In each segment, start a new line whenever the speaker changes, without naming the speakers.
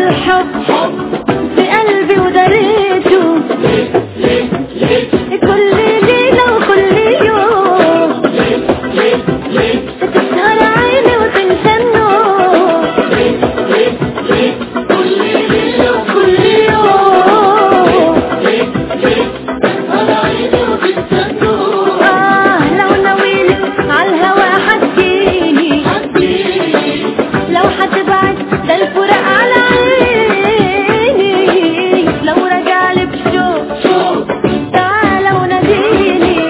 الحب في قلبي ودريته كل ليلة وكل يوم تسهر عيني وتنسى النوم كل يوم آه لو ناويلي عالهوا حكيني لو حتبعد ده الفراق على عيني لو رجعلي بشوق تعالى وناديني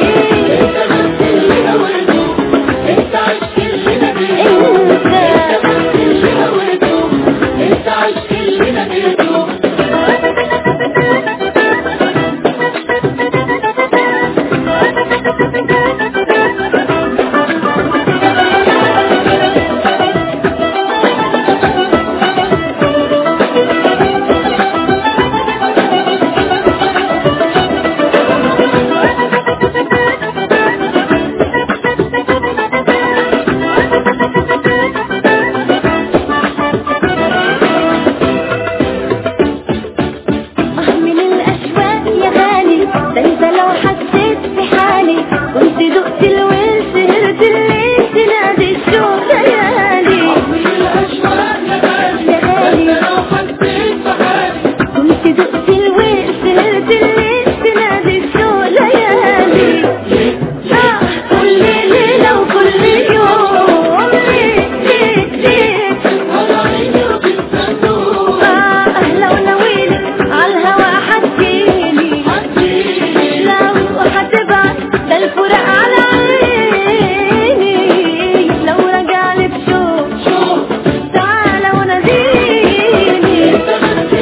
آه من الأشواق يا غالي ده انت لو حسيت في حالي كنت دقت الويل سهرت الليل تنادي الشوق ليالي يا غالي كنت دقت الويل سهرت الليل تنادي الشوق ليالي آه كل ليلة وكل يوم ليه ليه ليه آه لو ناويلي عالهوا حكيني لو حتبعد ده الفراق على عيني لو رجعلي بشوق تعالى وناديني انت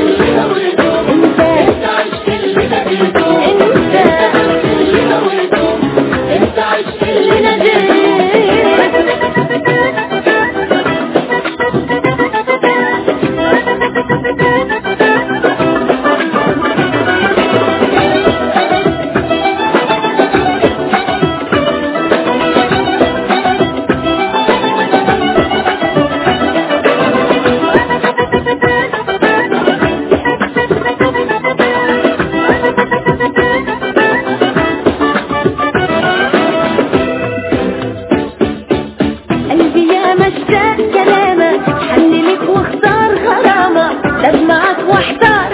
انت اللي قلبي يا مشتاق كلامك حللك واختار غرامة دمعك واحتار